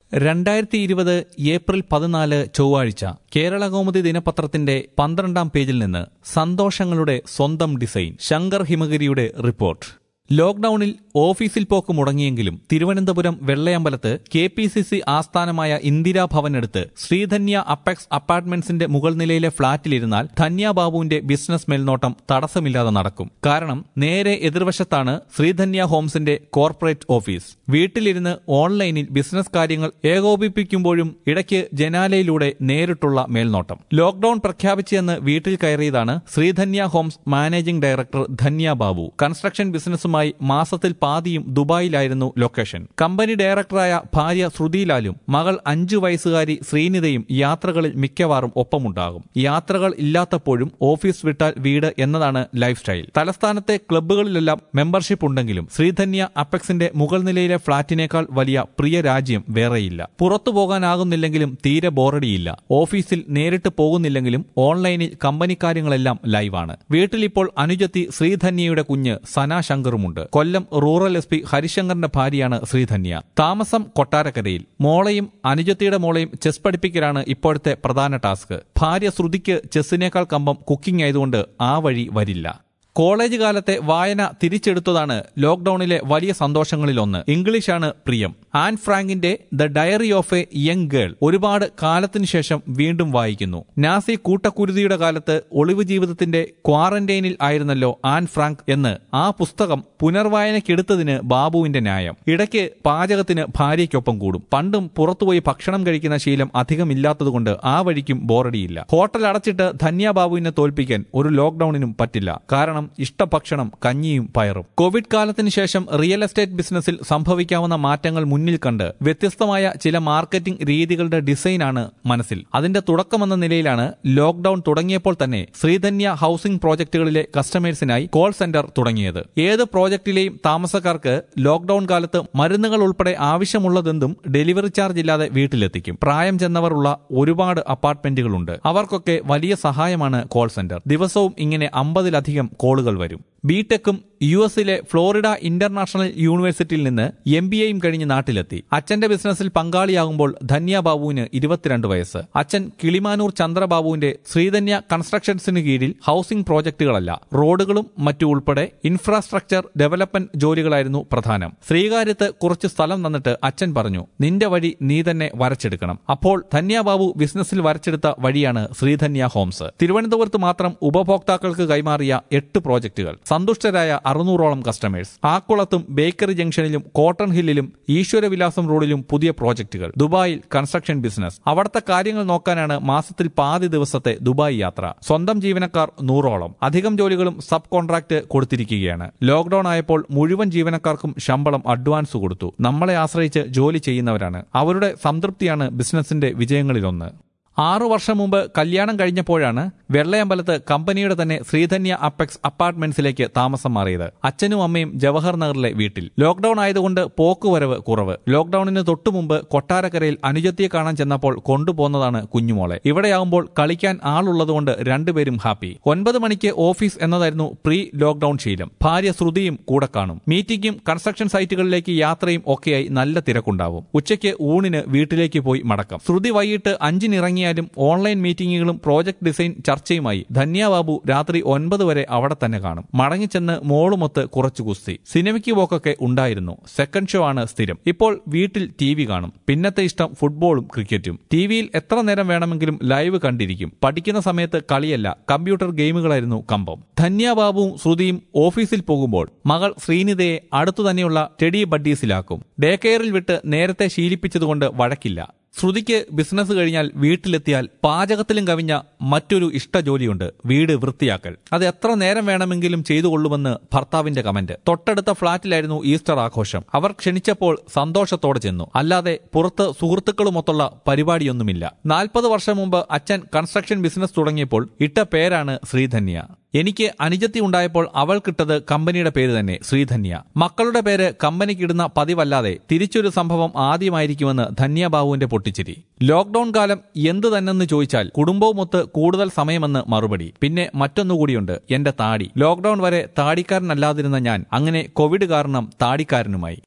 രണ്ടായിരത്തി ഇരുപത് ഏപ്രിൽ പതിനാല് ചൊവ്വാഴ്ച കേരള കൗമുദി ദിനപത്രത്തിന്റെ പന്ത്രണ്ടാം പേജിൽ നിന്ന് സന്തോഷങ്ങളുടെ സ്വന്തം ഡിസൈൻ ശങ്കർ ഹിമഗിരിയുടെ റിപ്പോർട്ട് ലോക്ഡൌണിൽ ഓഫീസിൽ പോക്ക് മുടങ്ങിയെങ്കിലും തിരുവനന്തപുരം വെള്ളയമ്പലത്ത് കെ പി സി സി ആസ്ഥാനമായ ഇന്ദിരാഭവനടുത്ത് ശ്രീധന്യ അപ്പെക്സ് അപ്പാർട്ട്മെന്റ്സിന്റെ മുകൾ നിലയിലെ ഫ്ളാറ്റിലിരുന്നാൽ ധന്യ ബാബുവിന്റെ ബിസിനസ് മേൽനോട്ടം തടസ്സമില്ലാതെ നടക്കും കാരണം നേരെ എതിർവശത്താണ് ശ്രീധന്യ ഹോംസിന്റെ കോർപ്പറേറ്റ് ഓഫീസ് വീട്ടിലിരുന്ന് ഓൺലൈനിൽ ബിസിനസ് കാര്യങ്ങൾ ഏകോപിപ്പിക്കുമ്പോഴും ഇടയ്ക്ക് ജനാലയിലൂടെ നേരിട്ടുള്ള മേൽനോട്ടം ലോക്ഡൌൺ പ്രഖ്യാപിച്ചെന്ന് വീട്ടിൽ കയറിയതാണ് Sreedhanya homes managing director Dhanya Babu construction ബിസിനസ്സുമായി മാസത്തിൽ പാതിയും ദുബായിലായിരുന്നു ലൊക്കേഷൻ കമ്പനി ഡയറക്ടറായ ഭാര്യ ശ്രുതിലാലും മകൾ അഞ്ചു വയസ്സുകാരി ശ്രീനിതയും യാത്രകളിൽ മിക്കവാറും ഒപ്പമുണ്ടാകും യാത്രകൾ ഇല്ലാത്തപ്പോഴും ഓഫീസ് വിട്ടാൽ വീട് എന്നതാണ് ലൈഫ് സ്റ്റൈൽ തലസ്ഥാനത്തെ ക്ലബ്ബുകളിലെല്ലാം മെമ്പർഷിപ്പ് ഉണ്ടെങ്കിലും ശ്രീധന്യ അപ്പെക്സിന്റെ മുകൾ നിലയിലെ ഫ്ളാറ്റിനേക്കാൾ വലിയ പ്രിയ രാജ്യം വേറെയില്ല പുറത്തു പോകാനാകുന്നില്ലെങ്കിലും തീരെ ബോറടിയില്ല ഓഫീസിൽ നേരിട്ട് പോകുന്നില്ലെങ്കിലും ഓൺലൈനിൽ കമ്പനി കാര്യങ്ങളെല്ലാം ലൈവാണ് വീട്ടിലിപ്പോൾ അനുജത്തി ശ്രീധന്യയുടെ കുഞ്ഞ് സന ശങ്കറുമുണ്ട് കൊല്ലം റൂറൽ എസ് പി ഹരിശങ്കറിന്റെ ഭാര്യയാണ് ശ്രീധന്യ താമസം കൊട്ടാരക്കരയിൽ മോളെയും അനുജത്തിയുടെ മോളെയും ചെസ് പഠിപ്പിക്കലാണ് ഇപ്പോഴത്തെ പ്രധാന ടാസ്ക് ഭാര്യ ശ്രുതിക്ക് ചെസ്സിനേക്കാൾ കമ്പം കുക്കിംഗ് ആയതുകൊണ്ട് ആ വഴി വരില്ല കോളേജ് കാലത്തെ വായന തിരിച്ചെടുത്തതാണ് ലോക്ഡൌണിലെ വലിയ സന്തോഷങ്ങളിലൊന്ന് ഇംഗ്ലീഷാണ് പ്രിയം ആൻ ഫ്രാങ്കിന്റെ the diary of a young girl ഒരുപാട് കാലത്തിനു ശേഷം വീണ്ടും വായിക്കുന്നു നാസി കൂട്ടക്കുരുതിയുടെ കാലത്ത് ഒളിവ് ജീവിതത്തിന്റെ ക്വാറന്റൈനിൽ ആയിരുന്നല്ലോ ആൻ ഫ്രാങ്ക് എന്ന് ആ പുസ്തകം പുനർവായനയ്ക്കെടുത്തതിന് ബാബുവിന്റെ ന്യായം ഇടയ്ക്ക് പാചകത്തിന് ഭാര്യയ്ക്കൊപ്പം കൂടും പണ്ടും പുറത്തുപോയി ഭക്ഷണം കഴിക്കുന്ന ശീലം അധികമില്ലാത്തതുകൊണ്ട് ആ വഴിക്കും ബോറടിയില്ല ഹോട്ടൽ അടച്ചിട്ട് ധന്യ ബാബുവിനെ തോൽപ്പിക്കാൻ ഒരു ലോക്ഡൌണിനും പറ്റില്ല കാരണം ഇഷ്ടഭക്ഷണം കഞ്ഞിയും പയറും കോവിഡ് കാലത്തിന് ശേഷം റിയൽ എസ്റ്റേറ്റ് ബിസിനസ്സിൽ സംഭവിക്കാവുന്ന മാറ്റങ്ങൾ മുന്നിൽ കണ്ട് വ്യത്യസ്തമായ ചില മാർക്കറ്റിംഗ് രീതികളുടെ ഡിസൈനാണ് മനസ്സിൽ അതിന്റെ തുടക്കമെന്ന നിലയിലാണ് ലോക്ഡൌൺ തുടങ്ങിയപ്പോൾ തന്നെ ശ്രീധന്യ ഹൌസിംഗ് പ്രോജക്റ്റുകളിലെ കസ്റ്റമേഴ്സിനായി കോൾ സെന്റർ തുടങ്ങിയത് ഏത് പ്രോജക്റ്റിലെയും താമസക്കാർക്ക് ലോക്ഡൌൺ കാലത്ത് മരുന്നുകൾ ഉൾപ്പെടെ ആവശ്യമുള്ളതെന്തും ഡെലിവറി ചാർജ് ഇല്ലാതെ വീട്ടിലെത്തിക്കും പ്രായം ചെന്നവർ ഉള്ള ഒരുപാട് അപ്പാർട്ട്മെന്റുകളുണ്ട് അവർക്കൊക്കെ വലിയ സഹായമാണ് കോൾ സെന്റർ ദിവസവും ഇങ്ങനെ അമ്പതിലധികം കോളുകൾ വരും ബിടെക്കും യു എസിലെ ഫ്ലോറിഡ ഇന്റർനാഷണൽ യൂണിവേഴ്സിറ്റിയിൽ നിന്ന് എം ബി എയും കഴിഞ്ഞ് നാട്ടിലെത്തി അച്ഛന്റെ ബിസിനസ്സിൽ പങ്കാളിയാകുമ്പോൾ ധന്യ ബാബുവിന് ഇരുപത്തിരണ്ട് വയസ്സ് അച്ഛൻ കിളിമാനൂർ ചന്ദ്രബാബുവിന്റെ ശ്രീധന്യ കൺസ്ട്രക്ഷൻസിന് കീഴിൽ ഹൌസിംഗ് പ്രോജക്റ്റുകളല്ല റോഡുകളും മറ്റു ഉൾപ്പെടെ ഇൻഫ്രാസ്ട്രക്ചർ ഡെവലപ്മെന്റ് ജോലികളായിരുന്നു പ്രധാനം ശ്രീകാര്യത്ത് കുറച്ച് സ്ഥലം തന്നിട്ട് അച്ഛൻ പറഞ്ഞു നിന്റെ വഴി നീ തന്നെ വരച്ചെടുക്കണം അപ്പോൾ ധന്യ ബാബു ബിസിനസ്സിൽ വരച്ചെടുത്ത വഴിയാണ് ശ്രീധന്യ ഹോംസ് തിരുവനന്തപുരത്ത് മാത്രം ഉപഭോക്താക്കൾക്ക് കൈമാറിയ എട്ട് പ്രോജക്റ്റുകൾ സന്തുഷ്ടരായ അറുന്നൂറോളം കസ്റ്റമേഴ്സ് ആക്കുളത്തും ബേക്കറി ജംഗ്ഷനിലും കോട്ടൺ ഹില്ലിലും ഈശ്വരവിലാസം റോഡിലും പുതിയ പ്രോജക്റ്റുകൾ ദുബായിൽ കൺസ്ട്രക്ഷൻ ബിസിനസ് അവിടുത്തെ കാര്യങ്ങൾ നോക്കാനാണ് മാസത്തിൽ പാതി ദിവസത്തെ ദുബായ് യാത്ര സ്വന്തം ജീവനക്കാർ നൂറോളം അധികം ജോലികളും സബ് കോൺട്രാക്ട് കൊടുത്തിരിക്കുകയാണ് ലോക്ഡൌൺ ആയപ്പോൾ മുഴുവൻ ജീവനക്കാർക്കും ശമ്പളം അഡ്വാൻസ് കൊടുത്തു നമ്മളെ ആശ്രയിച്ച് ജോലി ചെയ്യുന്നവരാണ് അവരുടെ സംതൃപ്തിയാണ് ബിസിനസിന്റെ വിജയങ്ങളിലൊന്ന് ആറു വർഷം മുമ്പ് കല്യാണം കഴിഞ്ഞപ്പോഴാണ് വെള്ളയമ്പലത്ത് കമ്പനിയുടെ തന്നെ ശ്രീധന്യ അപ്പെക്സ് അപ്പാർട്ട്മെന്റ്സിലേക്ക് താമസം മാറിയത് അച്ഛനും അമ്മയും ജവഹർ നഗറിലെ വീട്ടിൽ ലോക്ഡൌൺ ആയതുകൊണ്ട് പോക്കുവരവ് കുറവ് ലോക്ഡൌണിന് തൊട്ടു മുമ്പ് കൊട്ടാരക്കരയിൽ അനുജത്തിയെ കാണാൻ ചെന്നപ്പോൾ കൊണ്ടുപോകുന്നതാണ് കുഞ്ഞുമോളെ ഇവിടെയാകുമ്പോൾ കളിക്കാൻ ആളുള്ളതുകൊണ്ട് രണ്ടുപേരും ഹാപ്പി ഒൻപത് മണിക്ക് ഓഫീസ് എന്നതായിരുന്നു പ്രീ ലോക്ഡൌൺ ശീലം ഭാര്യ ശ്രുതിയും കൂടെ കാണും മീറ്റിംഗും കൺസ്ട്രക്ഷൻ സൈറ്റുകളിലേക്ക് യാത്രയും ഒക്കെയായി നല്ല തിരക്കുണ്ടാവും ഉച്ചയ്ക്ക് ഊണിന് വീട്ടിലേക്ക് പോയി മടക്കം ശ്രുതി വൈകിട്ട് അഞ്ചിനിറങ്ങിയാലും ഓൺലൈൻ മീറ്റിംഗുകളും പ്രോജക്ട് ഡിസൈൻ ചർച്ചയുമായി ധന്യ ബാബു രാത്രി ഒൻപത് വരെ അവിടെ തന്നെ കാണും മടങ്ങിച്ചെന്ന് മോളുമൊത്ത് കുറച്ചു കുസ്തി സിനിമയ്ക്ക് പോക്കൊക്കെ ഉണ്ടായിരുന്നു സെക്കൻഡ് ഷോ ആണ് സ്ഥിരം ഇപ്പോൾ വീട്ടിൽ ടി വി കാണും പിന്നത്തെ ഇഷ്ടം ഫുട്ബോളും ക്രിക്കറ്റും ടി വിയിൽ എത്ര നേരം വേണമെങ്കിലും ലൈവ് കണ്ടിരിക്കും പഠിക്കുന്ന സമയത്ത് കളിയല്ല കമ്പ്യൂട്ടർ ഗെയിമുകളായിരുന്നു കമ്പം ധന്യ ബാബുവും ശ്രുതിയും ഓഫീസിൽ പോകുമ്പോൾ മകൾ ശ്രീനിതയെ അടുത്തു തന്നെയുള്ള ടെഡി ബഡ്ഡീസിലാക്കും ഡേ കെയറിൽ വിട്ട് നേരത്തെ ശീലിപ്പിച്ചതുകൊണ്ട് വഴക്കില്ല ശ്രുതിക്ക് ബിസിനസ് കഴിഞ്ഞാൽ വീട്ടിലെത്തിയാൽ പാചകത്തിലും കവിഞ്ഞ മറ്റൊരു ഇഷ്ട ജോലിയുണ്ട് വീട് വൃത്തിയാക്കൽ അത് എത്ര നേരം വേണമെങ്കിലും ചെയ്തു കൊള്ളുമെന്ന് ഭർത്താവിന്റെ കമന്റ് തൊട്ടടുത്ത ഫ്ളാറ്റിലായിരുന്നു ഈസ്റ്റർ ആഘോഷം അവർ ക്ഷണിച്ചപ്പോൾ സന്തോഷത്തോടെ ചെന്നു അല്ലാതെ പുറത്ത് സുഹൃത്തുക്കളുമൊത്തുള്ള പരിപാടിയൊന്നുമില്ല നാൽപ്പത് വർഷം മുമ്പ് അച്ഛൻ കൺസ്ട്രക്ഷൻ ബിസിനസ് തുടങ്ങിയപ്പോൾ ഇട്ട പേരാണ് ശ്രീധന്യ എനിക്ക് അനുജത്തി ഉണ്ടായപ്പോൾ അവൾക്കിട്ടത് കമ്പനിയുടെ പേര് തന്നെ ശ്രീധന്യ മക്കളുടെ പേര് കമ്പനിക്കിടുന്ന പതിവല്ലാതെ തിരിച്ചൊരു സംഭവം ആദ്യമായിരിക്കുമെന്ന് ധന്യബാബുവിന്റെ പൊട്ടിച്ചിരി ലോക്ഡൌൺ കാലം എന്ത് തന്നെന്ന് ചോദിച്ചാൽ കുടുംബവുമൊത്ത് കൂടുതൽ സമയമെന്ന് മറുപടി പിന്നെ മറ്റൊന്നുകൂടിയുണ്ട് എന്റെ താടി ലോക്ഡൌൺ വരെ താടിക്കാരനല്ലാതിരുന്ന ഞാൻ അങ്ങനെ കോവിഡ് കാരണം താടിക്കാരനുമായി